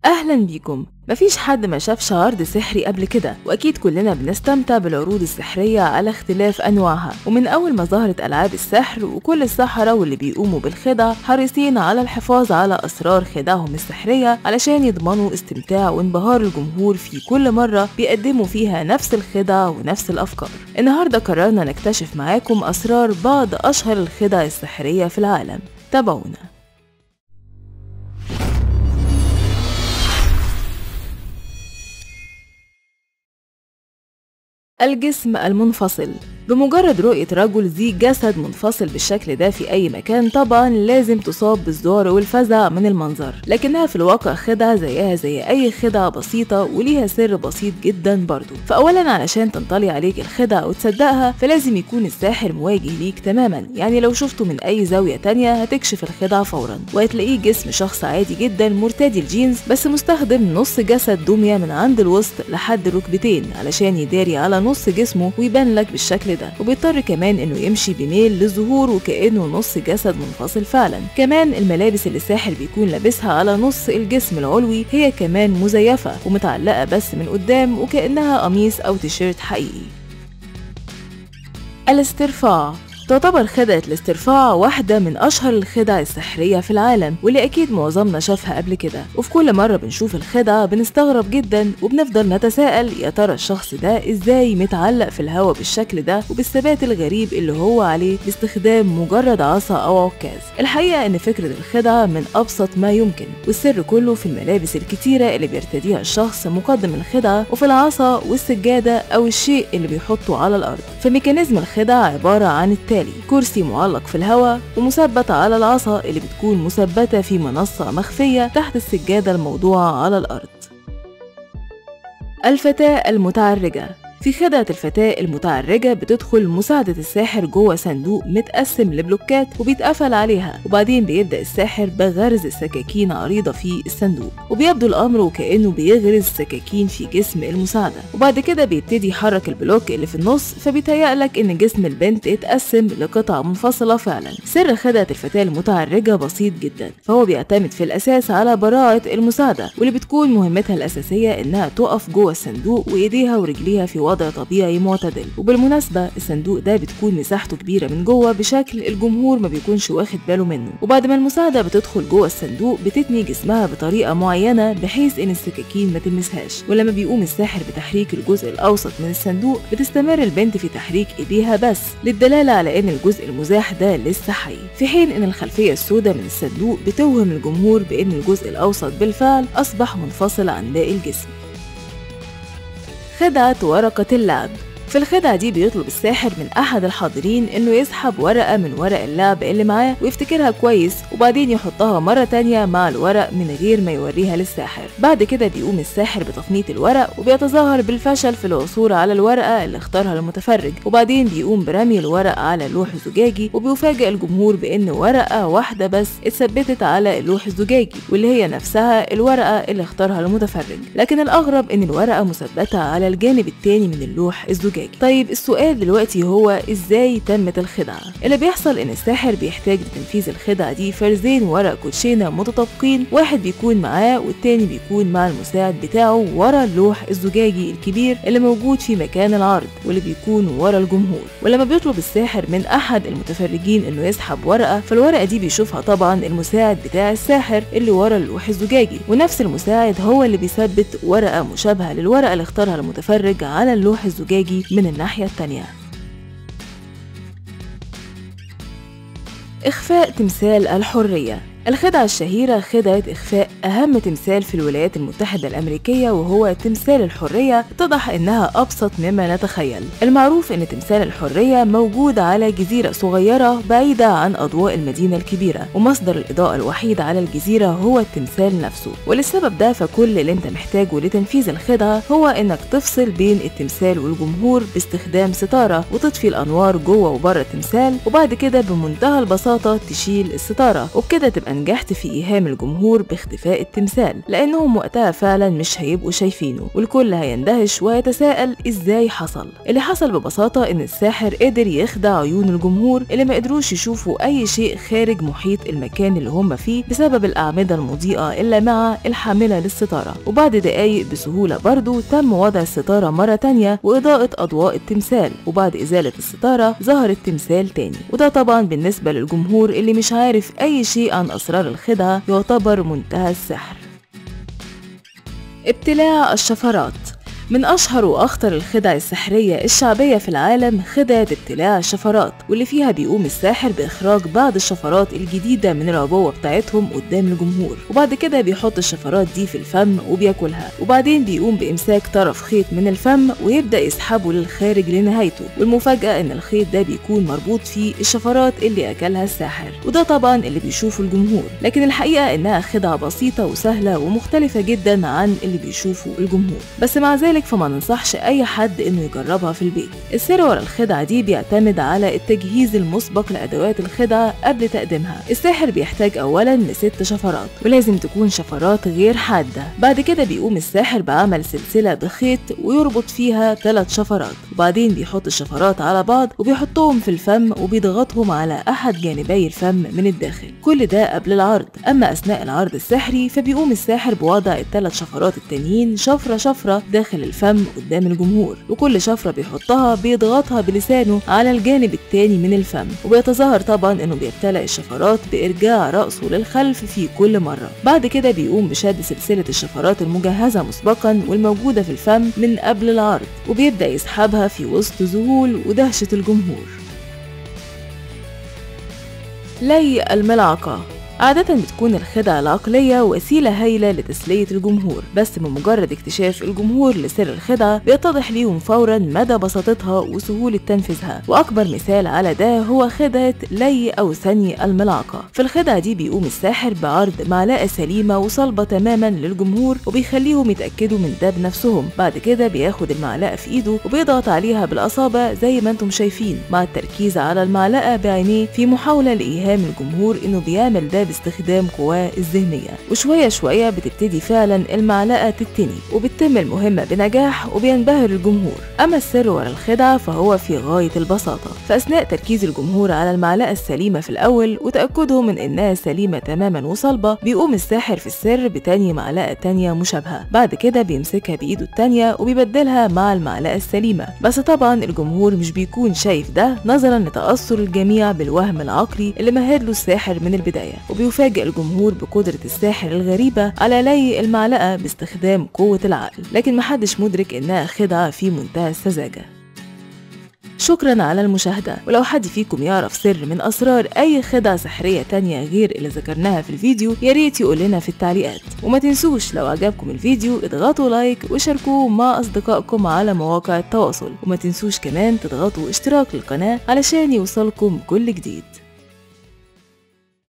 أهلا بيكم مفيش حد ما شافش عرض سحري قبل كده وأكيد كلنا بنستمتع بالعروض السحرية على اختلاف أنواعها ومن أول ما ظهرت ألعاب السحر وكل السحرة واللي بيقوموا بالخدع حريصين على الحفاظ على أسرار خدعهم السحرية علشان يضمنوا استمتاع وانبهار الجمهور في كل مرة بيقدموا فيها نفس الخدع ونفس الأفكار النهاردة قررنا نكتشف معاكم أسرار بعض أشهر الخدع السحرية في العالم تابعونا الجسم المنفصل بمجرد رؤية رجل ذي جسد منفصل بالشكل ده في أي مكان طبعا لازم تصاب بالذعر والفزع من المنظر لكنها في الواقع خدعة زيها زي أي خدعة بسيطة وليها سر بسيط جدا برضو فأولا علشان تنطلي عليك الخدعة وتصدقها فلازم يكون الساحر مواجه ليك تماما يعني لو شفته من أي زاوية تانية هتكشف الخدعة فورا وهتلاقيه جسم شخص عادي جدا مرتدي الجينز بس مستخدم نص جسد دمية من عند الوسط لحد الركبتين علشان يداري على نص جسمه ويبان لك بالشكل ده وبيضطر كمان انه يمشي بميل للظهور وكانه نص جسد منفصل فعلا كمان الملابس اللي الساحر بيكون لابسها على نص الجسم العلوي هي كمان مزيفه ومتعلقه بس من قدام وكانها قميص او تيشيرت حقيقي الاسترفاع تعتبر خدعة الاسترفاع واحدة من أشهر الخدع السحرية في العالم واللي أكيد معظمنا شافها قبل كده وفي كل مرة بنشوف الخدعة بنستغرب جدا وبنفضل نتساءل يا ترى الشخص ده إزاي متعلق في الهواء بالشكل ده وبالثبات الغريب اللي هو عليه باستخدام مجرد عصا أو عكاز الحقيقة إن فكرة الخدعة من أبسط ما يمكن والسر كله في الملابس الكتيرة اللي بيرتديها الشخص مقدم الخدعة وفي العصا والسجادة أو الشيء اللي بيحطه على الأرض فميكانيزم الخدعة عبارة عن التالي التالي كرسي معلق في الهواء ومثبت على العصا اللي بتكون مثبتة في منصة مخفية تحت السجادة الموضوعة على الأرض الفتاة المتعرجة في خدعة الفتاة المتعرجة بتدخل مساعدة الساحر جوه صندوق متقسم لبلوكات وبيتقفل عليها وبعدين بيبدأ الساحر بغرز السكاكين عريضة في الصندوق وبيبدو الأمر وكأنه بيغرز سكاكين في جسم المساعدة وبعد كده بيبتدي يحرك البلوك اللي في النص فبيتهيألك إن جسم البنت اتقسم لقطع منفصلة فعلا سر خدعة الفتاة المتعرجة بسيط جدا فهو بيعتمد في الأساس على براءة المساعدة واللي بتكون مهمتها الأساسية إنها تقف جوه الصندوق وإيديها ورجليها في وضع طبيعي معتدل وبالمناسبة الصندوق ده بتكون مساحته كبيرة من جوه بشكل الجمهور ما بيكونش واخد باله منه وبعد ما المساعدة بتدخل جوه الصندوق بتتني جسمها بطريقة معينة بحيث ان السكاكين ما تلمسهاش ولما بيقوم الساحر بتحريك الجزء الاوسط من الصندوق بتستمر البنت في تحريك ايديها بس للدلالة على ان الجزء المزاح ده لسه حي في حين ان الخلفية السوداء من الصندوق بتوهم الجمهور بان الجزء الاوسط بالفعل اصبح منفصل عن باقي الجسم خدعة ورقة اللعب في الخدعة دي بيطلب الساحر من أحد الحاضرين إنه يسحب ورقة من ورق اللعب اللي معاه ويفتكرها كويس وبعدين يحطها مرة تانية مع الورق من غير ما يوريها للساحر بعد كده بيقوم الساحر بتفنيط الورق وبيتظاهر بالفشل في العثور على الورقة اللي اختارها المتفرج وبعدين بيقوم برمي الورق على لوح زجاجي وبيفاجئ الجمهور بإن ورقة واحدة بس اتثبتت على اللوح الزجاجي واللي هي نفسها الورقة اللي اختارها المتفرج لكن الأغرب إن الورقة مثبتة على الجانب التاني من اللوح الزجاجي طيب السؤال دلوقتي هو ازاي تمت الخدعة اللي بيحصل ان الساحر بيحتاج لتنفيذ الخدعة دي فرزين ورق كوتشينة متطابقين واحد بيكون معاه والتاني بيكون مع المساعد بتاعه ورا اللوح الزجاجي الكبير اللي موجود في مكان العرض واللي بيكون ورا الجمهور ولما بيطلب الساحر من احد المتفرجين انه يسحب ورقة فالورقة دي بيشوفها طبعا المساعد بتاع الساحر اللي ورا اللوح الزجاجي ونفس المساعد هو اللي بيثبت ورقة مشابهة للورقة اللي اختارها المتفرج على اللوح الزجاجي من الناحية التانية إخفاء تمثال الحرية الخدعة الشهيرة خدعة إخفاء أهم تمثال في الولايات المتحدة الأمريكية وهو تمثال الحرية اتضح إنها أبسط مما نتخيل المعروف إن تمثال الحرية موجود على جزيرة صغيرة بعيدة عن أضواء المدينة الكبيرة ومصدر الإضاءة الوحيد على الجزيرة هو التمثال نفسه وللسبب ده فكل اللي انت محتاجه لتنفيذ الخدعة هو إنك تفصل بين التمثال والجمهور باستخدام ستارة وتطفي الأنوار جوه وبره التمثال وبعد كده بمنتهى البساطة تشيل الستارة وبكده تبقى أنجحت في إيهام الجمهور باختفاء التمثال لأنهم وقتها فعلا مش هيبقوا شايفينه والكل هيندهش ويتساءل إزاي حصل اللي حصل ببساطة إن الساحر قدر يخدع عيون الجمهور اللي ما قدروش يشوفوا أي شيء خارج محيط المكان اللي هم فيه بسبب الأعمدة المضيئة اللامعة الحاملة للستارة وبعد دقايق بسهولة برضو تم وضع الستارة مرة تانية وإضاءة أضواء التمثال وبعد إزالة الستارة ظهر التمثال تاني وده طبعا بالنسبة للجمهور اللي مش عارف أي شيء عن أسرار الخدعة يعتبر منتهى السحر ابتلاع الشفرات من أشهر وأخطر الخدع السحرية الشعبية في العالم خدعة ابتلاع الشفرات واللي فيها بيقوم الساحر بإخراج بعض الشفرات الجديدة من العبوة بتاعتهم قدام الجمهور وبعد كده بيحط الشفرات دي في الفم وبياكلها وبعدين بيقوم بإمساك طرف خيط من الفم ويبدأ يسحبه للخارج لنهايته والمفاجأة إن الخيط ده بيكون مربوط فيه الشفرات اللي أكلها الساحر وده طبعا اللي بيشوفه الجمهور لكن الحقيقة إنها خدعة بسيطة وسهلة ومختلفة جدا عن اللي بيشوفه الجمهور بس مع ذلك ذلك فما ننصحش أي حد إنه يجربها في البيت السر ورا الخدعة دي بيعتمد على التجهيز المسبق لأدوات الخدعة قبل تقديمها الساحر بيحتاج أولا لست شفرات ولازم تكون شفرات غير حادة بعد كده بيقوم الساحر بعمل سلسلة بخيط ويربط فيها ثلاث شفرات وبعدين بيحط الشفرات على بعض وبيحطهم في الفم وبيضغطهم على أحد جانبي الفم من الداخل كل ده قبل العرض أما أثناء العرض السحري فبيقوم الساحر بوضع الثلاث شفرات التانيين شفرة شفرة داخل الفم قدام الجمهور وكل شفرة بيحطها بيضغطها بلسانه على الجانب التاني من الفم وبيتظاهر طبعا انه بيبتلع الشفرات بارجاع رأسه للخلف في كل مرة بعد كده بيقوم بشد سلسلة الشفرات المجهزة مسبقا والموجودة في الفم من قبل العرض وبيبدأ يسحبها في وسط ذهول ودهشة الجمهور لي الملعقة عادة بتكون الخدعة العقلية وسيلة هايلة لتسلية الجمهور بس بمجرد اكتشاف الجمهور لسر الخدعة بيتضح ليهم فورا مدى بساطتها وسهولة تنفيذها وأكبر مثال على ده هو خدعة لي أو ثني الملعقة في الخدعة دي بيقوم الساحر بعرض معلقة سليمة وصلبة تماما للجمهور وبيخليهم يتأكدوا من ده بنفسهم بعد كده بياخد المعلقة في إيده وبيضغط عليها بالأصابع زي ما انتم شايفين مع التركيز على المعلقة بعينيه في محاولة لإيهام الجمهور إنه بيعمل ده باستخدام قواه الذهنية وشوية شوية بتبتدي فعلا المعلقة تتني وبتتم المهمة بنجاح وبينبهر الجمهور أما السر ورا الخدعة فهو في غاية البساطة فأثناء تركيز الجمهور على المعلقة السليمة في الأول وتأكده من إنها سليمة تماما وصلبة بيقوم الساحر في السر بتاني معلقة تانية مشابهة بعد كده بيمسكها بإيده التانية وبيبدلها مع المعلقة السليمة بس طبعا الجمهور مش بيكون شايف ده نظرا لتأثر الجميع بالوهم العقلي اللي مهد له الساحر من البداية وبيفاجئ الجمهور بقدرة الساحر الغريبة على لي المعلقة باستخدام قوة العقل لكن محدش مدرك إنها خدعة في منتهى السذاجة شكرا على المشاهدة ولو حد فيكم يعرف سر من أسرار أي خدعة سحرية تانية غير اللي ذكرناها في الفيديو ياريت يقول لنا في التعليقات وما تنسوش لو عجبكم الفيديو اضغطوا لايك وشاركوه مع أصدقائكم على مواقع التواصل وما تنسوش كمان تضغطوا اشتراك للقناة علشان يوصلكم كل جديد